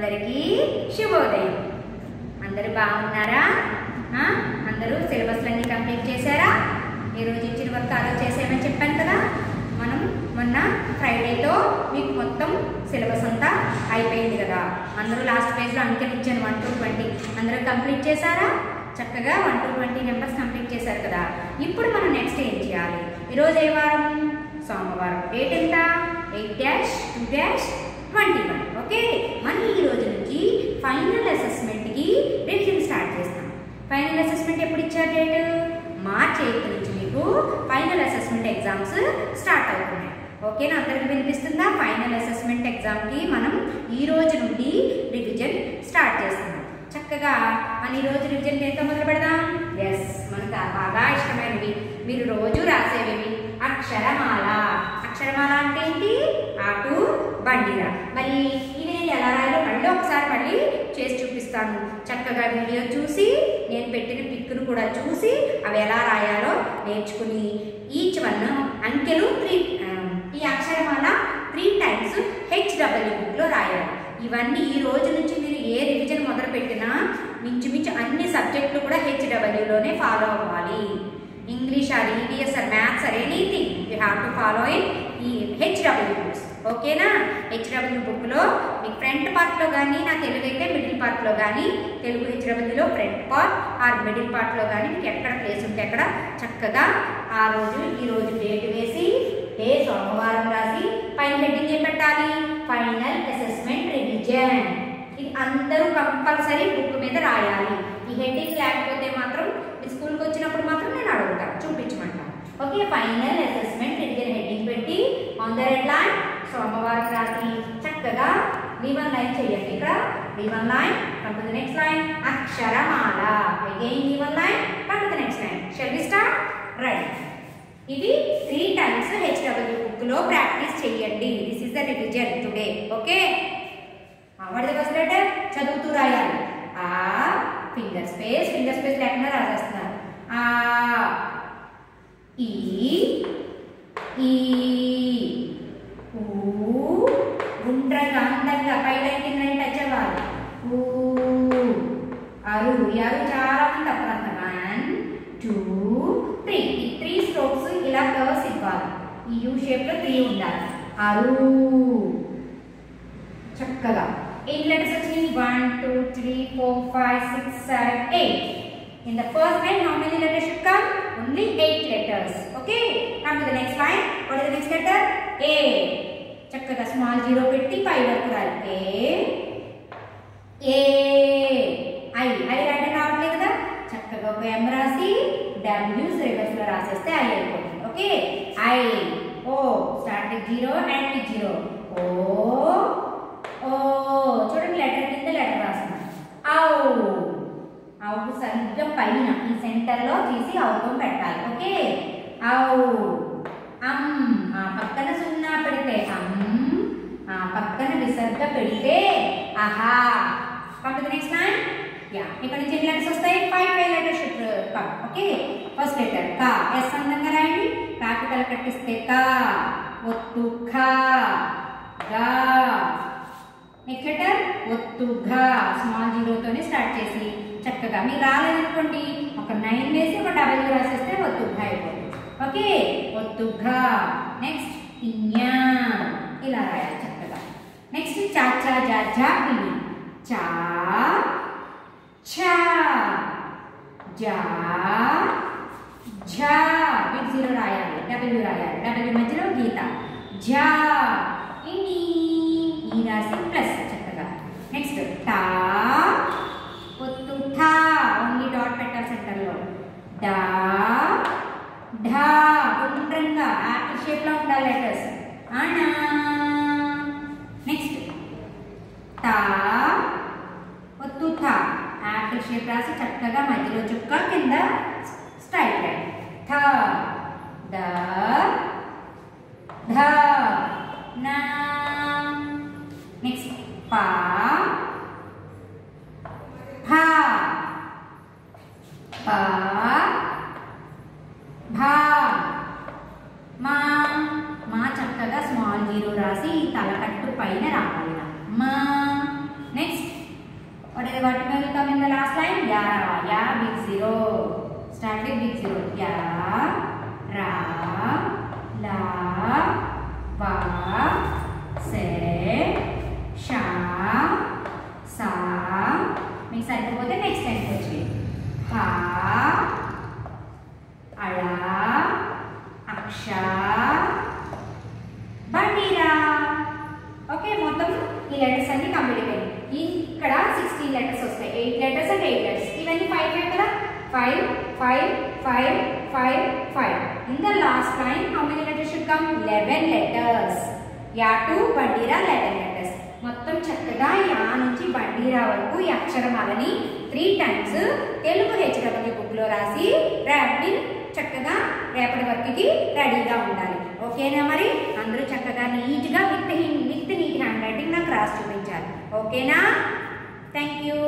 అందరికీ శుభోదయం అందరూ బాగున్నారా ఆ? అందరూ సిలబస్లన్నీ కంప్లీట్ చేశారా ఈరోజు ఇచ్చిన వర్క్ అలా చేసేయమని చెప్పాను కదా మనం మొన్న ఫ్రైడేతో మీకు మొత్తం సిలబస్ అంతా అయిపోయింది కదా అందరూ లాస్ట్ పేజ్లో అంకెలు ఇచ్చాను వన్ టు ట్వంటీ అందరూ కంప్లీట్ చేశారా చక్కగా one to twenty numbers complete చేశారు కదా ఇప్పుడు మనం నెక్స్ట్ ఏం చేయాలి ఈరోజు ఏ వారం సోమవారం డేట్ ఎంత eight dash two dash twenty one okay మనం ఈ రోజు నుంచి ఫైనల్ అసెస్మెంట్కి రివిజన్ స్టార్ట్ చేస్తాం ఫైనల్ అసెస్మెంట్ ఎప్పుడు ఇచ్చారు డేట్ మార్చ్ ఎయిత్ నుంచి మీకు ఫైనల్ అసెస్మెంట్ ఎగ్జామ్స్ స్టార్ట్ అవుతున్నాయి ఓకేనా అందరికి వినిపిస్తుందా ఫైనల్ అసెస్మెంట్ ఎగ్జామ్కి మనం ఈ రోజు నుండి రివిజన్ స్టార్ట్ చేస్తున్నాం చక్కగా మన ఈ రోజు రివిజన్ దేంతో మొదలు పెడదాం ఎస్ మనకు బాగా ఇష్టమైనవి మీరు రోజు రాసేవి అక్షరమాల అక్షరమాల అంటే ఏంటి ఆటు బండిరా మళ్ళీ ఇవి నేను ఎలా రాయాలో మళ్ళీ ఒకసారి మళ్ళీ చేసి చూపిస్తాను చక్కగా వీడియో చూసి నేను పెట్టిన పిక్కును కూడా చూసి అవి ఎలా రాయాలో నేర్చుకుని ఈచ్ వన్ అంకెలు త్రీ ఈ అక్షరమాల త్రీ టైమ్స్ హెచ్డబ్ల్యూ బుక్లో రాయాలి ఇవన్నీ ఈ రోజు నుంచి మీరు ఏ రివిజన్ మొదలు పెట్టినా మించుమించు అన్ని సబ్జెక్టులు కూడా హెచ్డబ్ల్యూలోనే ఫాలో అవ్వాలి English or EVS or maths or anything you have to follow in ఈ హెచ్డబ్ల్యూ బుక్స్ ఓకేనా హెచ్డబ్ల్యూ బుక్లో మీకు ఫ్రంట్ పార్ట్లో కానీ నా తెలుగు అయితే మిడిల్ పార్ట్లో కానీ తెలుగు హెచ్డబ్ల్యూలో ఫ్రంట్ పార్ట్ ఆర్ మిడిల్ పార్ట్లో కానీ మీకు ఎక్కడ ప్లేస్ ఉంటే అక్కడ చక్కగా ఆ రోజు ఈ రోజు డేట్ వేసి డే సోమవారం రాసి పైన హెడ్డింగ్ ఏం పెట్టాలి ఫైనల్ అసెస్మెంట్ రివిజన్ ఇది అందరూ కంపల్సరీ బుక్ మీద రాయాలి ఈ హెడ్డింగ్ లేకపోతే మాత్రం మీ స్కూల్కి వచ్చినప్పుడు మాత్రం నేను అడుగుతాను చూపించమంటాను okay final assessment revision heading పెట్టి ఆన్ ద రెడ్ లైన్ సోమవారం రాత్రి చక్కగా వన్ లైన్ చేయండి ఇక్కడ one line come to the next line అక్షరమాల again one line come to the next line shall we start right ఇవి త్రీ టైమ్స్ హెచ్డబ్ల్యూ బుక్ లో practice చేయండి this is the revision today okay what the first letter చదువుతూ రాయాలి ఆ finger space finger space లేకుండా రాసేస్తున్నారు ఆ ఈ ఈ ఊ గుండ్రంగా అందంగా పై లైన్ కింద లైన్ టచ్ అవ్వాలి ఊ అరు ఈ అరు చాలా మంది తప్పు రాస్తారు వన్ టూ త్రీ ఈ త్రీ స్ట్రోక్స్ ఇలా కర్వ్స్ ఇవ్వాలి ఈ యూ షేప్ లో త్రీ ఉండాలి అరు చక్కగా ఎయిట్ లెటర్స్ వచ్చినాయి one two three four five six seven eight in the first line how many letters should come only eight letters okay come to the next line what is the next letter ఏ చక్కగా small zero పెట్టి పై వరకు రాయాలి ఏ A I I రాయడం రావట్లేదు కదా చక్కగా ఒక ఎం రాసి డబ్ల్యూ రివర్స్ లో రాసేస్తే ఐ అయిపోతుంది ఓకే ఐ ఓ start with zero and with zero ఓ ఓ చూడండి లెటర్ కింద లెటర్ రాసిన ఔ అవుకు సరిగ్గా పైన ఈ సెంటర్ లో తీసి అవుతం పెట్టాలి ఓకే ఔ అమ్ ఆ పక్కన సున్నా పెడితే అమ్ ఆ పక్కన విసర్గ పెడితే ఆహా come to the next line యా ఇక్కడ నుంచి ఎన్ని లెటర్స్ వస్తాయి five five letters should come okay first letter కా ఎస్ అందంగా రాయండి కాపిటల్ కట్టిస్తే కా ఒత్తు ఖా గా నెక్స్ట్ లెటర్ ఒత్తు ఘా స్మాల్ జీరోతోనే స్టార్ట్ చేసి చక్కగా మీరు రాలేదనుకోండి ఒక నైన్ వేసి ఒక డబల్ రాసేస్తే ఒత్తు ఘా అయిపోతుంది ఓకే ఒత్తు ఘా నెక్స్ట్ ఇన్యా ఇలా రాయాలి చక్కగా నెక్స్ట్ చా చా జా జా ఇని చా ఛా జా ఝా బిగ్ జీరో రాయాలి డబ్ల్యూ రాయాలి డబ్ల్యూ మధ్యలో గీత ఝా ఇని ఈ రాసి ప్లస్ చక్కగా నెక్స్ట్ టా ఒత్తు ఠా ఓన్లీ డాట్ పెట్టాలి సెంటర్లో డా ఢా గుండ్రంగా యాపిల్ షేప్ లో ఉండాలి లెటర్స్ అనా నెక్స్ట్ టా ఒత్తు థా యాపిల్ షేప్ రాసి చక్కగా మధ్యలో చుక్క కింద స్ట్రైట్ లైన్ థ ద ధ నా నెక్స్ట్ పా భా పా భా మా మా చక్కగా స్మాల్ జీరో రాసి ఈ తలకట్టు పైన రావాలి ఇలా. మా next what will come in the last line? Ya, ya, big zero. Start with big zero. Ya, ra, la, va, se, sha, sa. మీకు సరిపోతే నెక్స్ట్ టైంకి వచ్చి హా అళ అక్ష బండిరా ఓకే మొత్తం ఈ లెటర్స్ అన్ని కంప్లీట్ అయిపోయాయి ఈ- ఇక్కడ సిక్స్టీన్ లెటర్స్ వస్తాయి eight letters and eight letters ఇవన్నీ ఫైవ్ ఫైవ్ కదా five five five five five in the last line how many letters should come eleven letters యా టు బండిరా లెవెన్ లెటర్స్ మొత్తం చక్కగా యా నుంచి బండిరా వరకు ఈ అక్షరమాలని త్రీ టైమ్స్ తెలుగు హెచ్డబ్ల్యూ బుక్లో రాసి ర్యాపిడ్ చక్కగా రేపటి వర్క్కి రెడీగా ఉండాలి ఓకేనా మరి అందరూ చక్కగా నీట్గా with with neat handwriting నాకు రాసి చూపించాలి ఓకేనా థ్యాంక్ యూ